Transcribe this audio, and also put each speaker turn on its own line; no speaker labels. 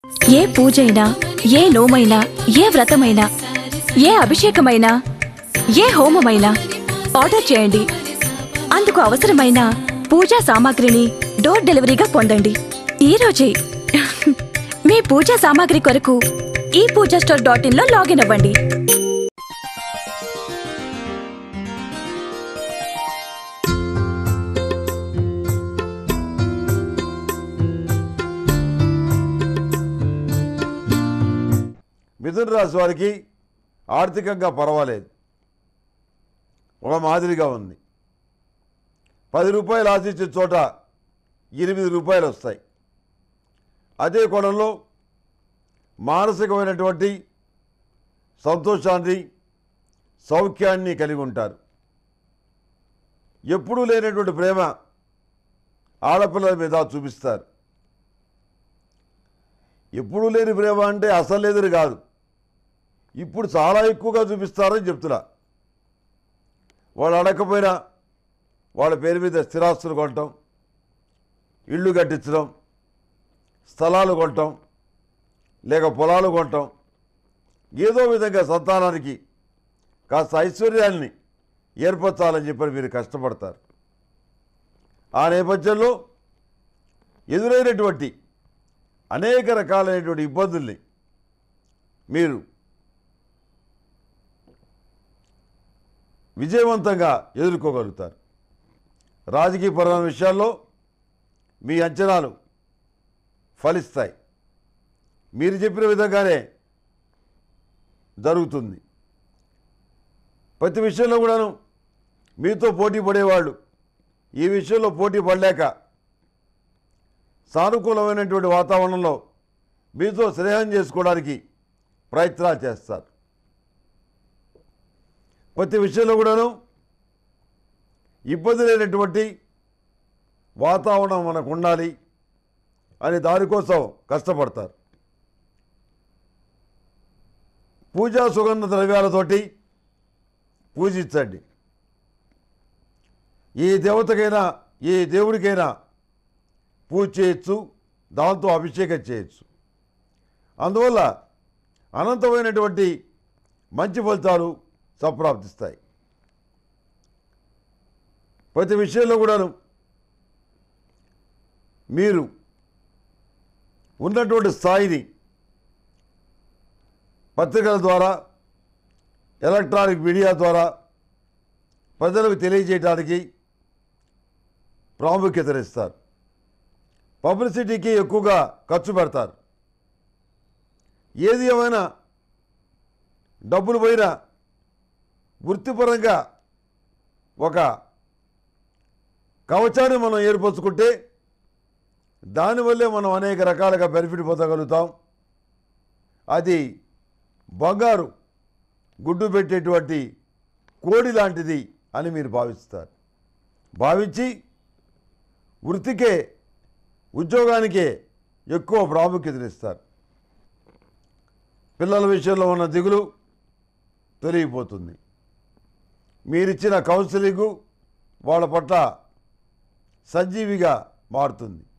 ఏ పూజైనా ఏ నోమైనా ఏ వ్రతమైనా ఏ అభిషేకమైనా ఏ హోమమైనా ఆర్డర్ చేయండి అందుకు అవసరమైన పూజా సామాగ్రిని డోర్ డెలివరీగా పొందండి ఈ రోజే మీ పూజా సామాగ్రి కొరకు ఈ పూజా స్టోర్ డాట్ ఇన్ లో లాగిన్ అవ్వండి
మిథున రాశి వారికి ఆర్థికంగా పర్వాలేదు ఒక మాదిరిగా ఉంది పది రూపాయలు ఆశించే చోట ఎనిమిది రూపాయలు వస్తాయి అదే కోణంలో మానసికమైనటువంటి సంతోషాన్ని సౌఖ్యాన్ని కలిగి ఉంటారు ఎప్పుడూ లేనటువంటి ప్రేమ ఆడపిల్లల మీద చూపిస్తారు ఎప్పుడూ లేని ప్రేమ అంటే అసలు లేదని కాదు ఇప్పుడు చాలా ఎక్కువగా చూపిస్తారని చెప్తున్నా వాళ్ళు అడగకపోయినా వాళ్ళ పేరు మీద స్థిరాస్తులు కొనటం ఇళ్ళు కట్టించడం స్థలాలు కొనటం లేక పొలాలు కొనటం ఏదో విధంగా సంతానానికి కాస్త ఐశ్వర్యాన్ని ఏర్పరచాలని చెప్పి మీరు కష్టపడతారు ఆ నేపథ్యంలో ఎదురైనటువంటి అనేక రకాలైనటువంటి ఇబ్బందుల్ని మీరు విజయవంతంగా ఎదుర్కోగలుగుతారు రాజకీయపరమైన విషయాల్లో మీ అంచనాలు ఫలిస్తాయి మీరు చెప్పిన విధంగానే జరుగుతుంది ప్రతి విషయంలో కూడాను మీతో పోటీ పడేవాళ్ళు ఈ విషయంలో పోటీ పడలేక సానుకూలమైనటువంటి వాతావరణంలో మీతో స్నేహం చేసుకోవడానికి ప్రయత్నాలు చేస్తారు ప్రతి విషయంలో కూడాను ఇబ్బంది లేనటువంటి వాతావరణం మనకు ఉండాలి అని దానికోసం కష్టపడతారు పూజా సుగంధ ద్రవ్యాలతోటి పూజించండి ఏ దేవతకైనా ఏ దేవుడికైనా పూజ చేయొచ్చు దాంతో అభిషేకం చేయొచ్చు అందువల్ల అనంతమైనటువంటి మంచి ఫలితాలు సంప్రాప్తిస్తాయి ప్రతి విషయంలో కూడాను మీరు ఉన్నటువంటి స్థాయిని పత్రికల ద్వారా ఎలక్ట్రానిక్ మీడియా ద్వారా ప్రజలకు తెలియజేయడానికి ప్రాముఖ్యతనిస్తారు పబ్లిసిటీకి ఎక్కువగా ఖర్చు పెడతారు ఏది ఏమైనా డబ్బులు పోయినా వృత్తిపరంగా ఒక కవచాన్ని మనం ఏర్పరచుకుంటే దానివల్లే మనం అనేక రకాలుగా బెనిఫిట్ పొందగలుగుతాం అది బంగారు గుడ్డు పెట్టేటువంటి కోడి లాంటిది అని మీరు భావిస్తారు భావించి వృత్తికే ఉద్యోగానికే ఎక్కువ ప్రాముఖ్యతనిస్తారు పిల్లల విషయంలో ఉన్న దిగులు తొలగిపోతుంది మీరిచ్చిన కౌన్సిలింగు వాళ్ళ పట్ల సంజీవిగా మారుతుంది